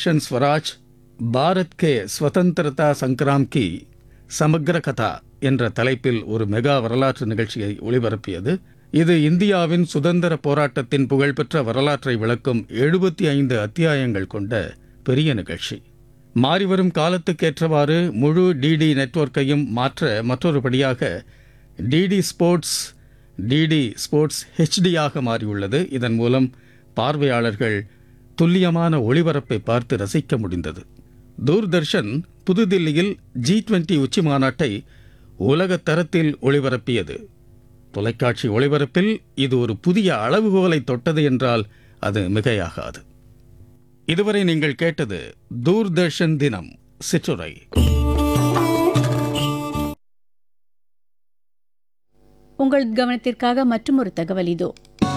தூர்தர்ஷன் ஸ்வராஜ் பாரத் கே ஸ்வதந்திரதா சங்கிராம் கி சமக்ர கதா என்ற தலைப்பில் ஒரு மெகா வரலாற்று நிகழ்ச்சியை ஒளிபரப்பியது இது இந்தியாவின் சுதந்திர போராட்டத்தின் புகழ்பெற்ற வரலாற்றை விளக்கும் எழுபத்தி ஐந்து அத்தியாயங்கள் கொண்ட பெரிய நிகழ்ச்சி மாறிவரும் காலத்துக்கேற்றவாறு முழு டிடி நெட்வொர்க்கையும் மாற்ற மற்றொருபடியாக டிடி ஸ்போர்ட்ஸ் டிடி ஸ்போர்ட்ஸ் ஹெச்டியாக மாறியுள்ளது இதன் மூலம் பார்வையாளர்கள் துல்லியமான ஒளிபரப்பை பார்த்து ரசிக்க முடிந்தது தூர்தர்ஷன் புதுதில்லியில் ஜி டுவெண்டி உச்சி மாநாட்டை உலக தரத்தில் ஒளிபரப்பியது தொலைக்காட்சி ஒளிபரப்பில் இது ஒரு புதிய அளவுகோலை தொட்டது என்றால் அது மிகையாகாது இதுவரை நீங்கள் கேட்டது தூர்தர்ஷன் தினம் சிற்றுரை உங்கள் கவனத்திற்காக மற்றும் ஒரு தகவல் இதோ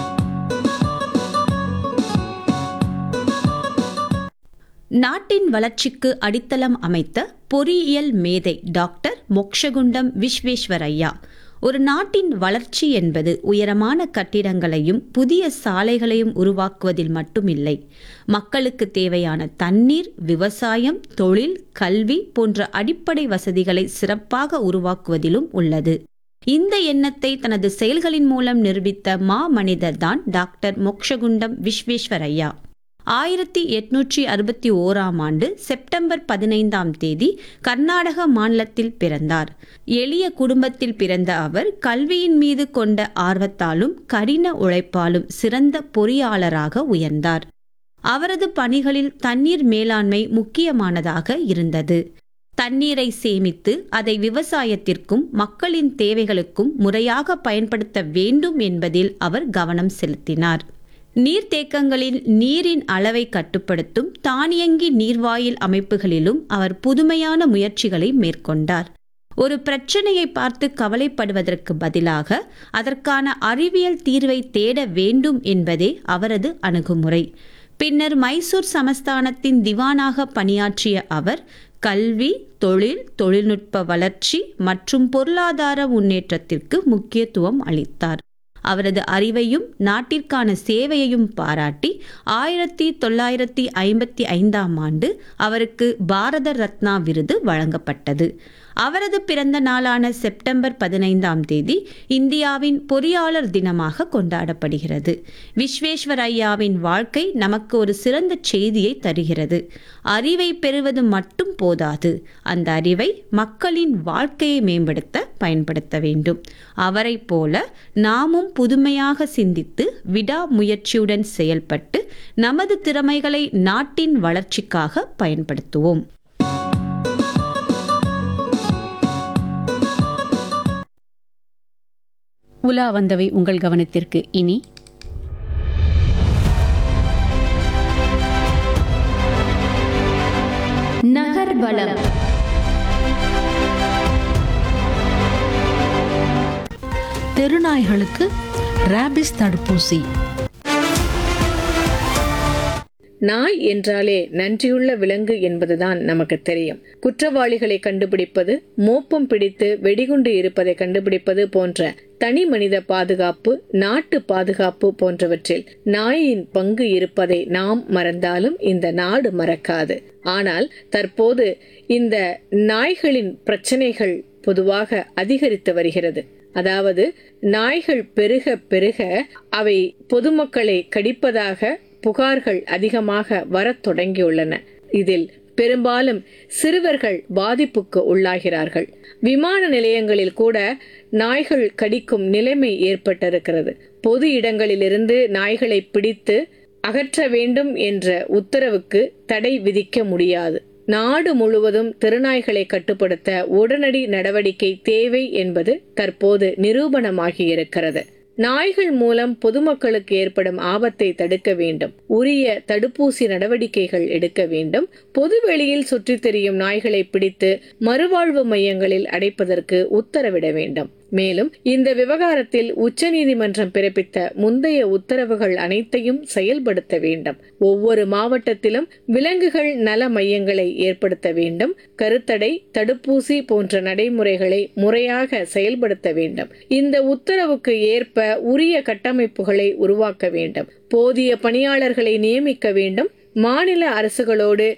நாட்டின் வளர்ச்சிக்கு அடித்தளம் அமைத்த பொறியியல் மேதை டாக்டர் மோக்ஷகுண்டம் விஸ்வேஸ்வரையா ஒரு நாட்டின் வளர்ச்சி என்பது உயரமான கட்டிடங்களையும் புதிய சாலைகளையும் உருவாக்குவதில் மட்டுமில்லை மக்களுக்கு தேவையான தண்ணீர் விவசாயம் தொழில் கல்வி போன்ற அடிப்படை வசதிகளை சிறப்பாக உருவாக்குவதிலும் உள்ளது இந்த எண்ணத்தை தனது செயல்களின் மூலம் நிரூபித்த மா மனிதர்தான் டாக்டர் மோக்ஷகுண்டம் விஸ்வேஸ்வரையா ஆயிரத்தி எட்நூற்றி அறுபத்தி ஓராம் ஆண்டு செப்டம்பர் பதினைந்தாம் தேதி கர்நாடக மாநிலத்தில் பிறந்தார் எளிய குடும்பத்தில் பிறந்த அவர் கல்வியின் மீது கொண்ட ஆர்வத்தாலும் கடின உழைப்பாலும் சிறந்த பொறியாளராக உயர்ந்தார் அவரது பணிகளில் தண்ணீர் மேலாண்மை முக்கியமானதாக இருந்தது தண்ணீரை சேமித்து அதை விவசாயத்திற்கும் மக்களின் தேவைகளுக்கும் முறையாக பயன்படுத்த வேண்டும் என்பதில் அவர் கவனம் செலுத்தினார் நீர்த்தேக்கங்களில் நீரின் அளவை கட்டுப்படுத்தும் தானியங்கி நீர்வாயில் அமைப்புகளிலும் அவர் புதுமையான முயற்சிகளை மேற்கொண்டார் ஒரு பிரச்சனையை பார்த்து கவலைப்படுவதற்கு பதிலாக அதற்கான அறிவியல் தீர்வை தேட வேண்டும் என்பதே அவரது அணுகுமுறை பின்னர் மைசூர் சமஸ்தானத்தின் திவானாக பணியாற்றிய அவர் கல்வி தொழில் தொழில்நுட்ப வளர்ச்சி மற்றும் பொருளாதார முன்னேற்றத்திற்கு முக்கியத்துவம் அளித்தார் அவரது அறிவையும் நாட்டிற்கான சேவையையும் பாராட்டி ஆயிரத்தி தொள்ளாயிரத்தி ஐம்பத்தி ஐந்தாம் ஆண்டு அவருக்கு பாரத ரத்னா விருது வழங்கப்பட்டது அவரது பிறந்த நாளான செப்டம்பர் பதினைந்தாம் தேதி இந்தியாவின் பொறியாளர் தினமாக கொண்டாடப்படுகிறது விஸ்வேஸ்வரையாவின் வாழ்க்கை நமக்கு ஒரு சிறந்த செய்தியை தருகிறது அறிவை பெறுவது மட்டும் போதாது அந்த அறிவை மக்களின் வாழ்க்கையை மேம்படுத்த பயன்படுத்த வேண்டும் அவரைப் போல நாமும் புதுமையாக சிந்தித்து விடாமுயற்சியுடன் செயல்பட்டு நமது திறமைகளை நாட்டின் வளர்ச்சிக்காக பயன்படுத்துவோம் உலா வந்தவை உங்கள் கவனத்திற்கு இனி நகர்வலம் தெருநாய்களுக்கு ரேபிஸ் தடுப்பூசி நாய் என்றாலே நன்றியுள்ள விலங்கு என்பதுதான் நமக்கு தெரியும் குற்றவாளிகளை கண்டுபிடிப்பது மோப்பம் பிடித்து வெடிகுண்டு இருப்பதை கண்டுபிடிப்பது போன்ற தனி மனித பாதுகாப்பு நாட்டு பாதுகாப்பு போன்றவற்றில் நாயின் பங்கு இருப்பதை நாம் மறந்தாலும் இந்த நாடு மறக்காது ஆனால் தற்போது இந்த நாய்களின் பிரச்சனைகள் பொதுவாக அதிகரித்து வருகிறது அதாவது நாய்கள் பெருக பெருக அவை பொதுமக்களை கடிப்பதாக புகார்கள் அதிகமாக வரத் தொடங்கியுள்ளன இதில் பெரும்பாலும் சிறுவர்கள் பாதிப்புக்கு உள்ளாகிறார்கள் விமான நிலையங்களில் கூட நாய்கள் கடிக்கும் நிலைமை ஏற்பட்டிருக்கிறது பொது இடங்களிலிருந்து நாய்களை பிடித்து அகற்ற வேண்டும் என்ற உத்தரவுக்கு தடை விதிக்க முடியாது நாடு முழுவதும் திருநாய்களை கட்டுப்படுத்த உடனடி நடவடிக்கை தேவை என்பது தற்போது நிரூபணமாகியிருக்கிறது நாய்கள் மூலம் பொதுமக்களுக்கு ஏற்படும் ஆபத்தை தடுக்க வேண்டும் உரிய தடுப்பூசி நடவடிக்கைகள் எடுக்க வேண்டும் பொதுவெளியில் சுற்றித் திரியும் நாய்களை பிடித்து மறுவாழ்வு மையங்களில் அடைப்பதற்கு உத்தரவிட வேண்டும் மேலும் இந்த விவகாரத்தில் உச்சநீதிமன்றம் பிறப்பித்த முந்தைய உத்தரவுகள் அனைத்தையும் செயல்படுத்த வேண்டும் ஒவ்வொரு மாவட்டத்திலும் விலங்குகள் நல மையங்களை ஏற்படுத்த வேண்டும் கருத்தடை தடுப்பூசி போன்ற நடைமுறைகளை முறையாக செயல்படுத்த வேண்டும் இந்த உத்தரவுக்கு ஏற்ப உரிய கட்டமைப்புகளை உருவாக்க வேண்டும் போதிய பணியாளர்களை நியமிக்க வேண்டும் மாநில அரசுகளோடு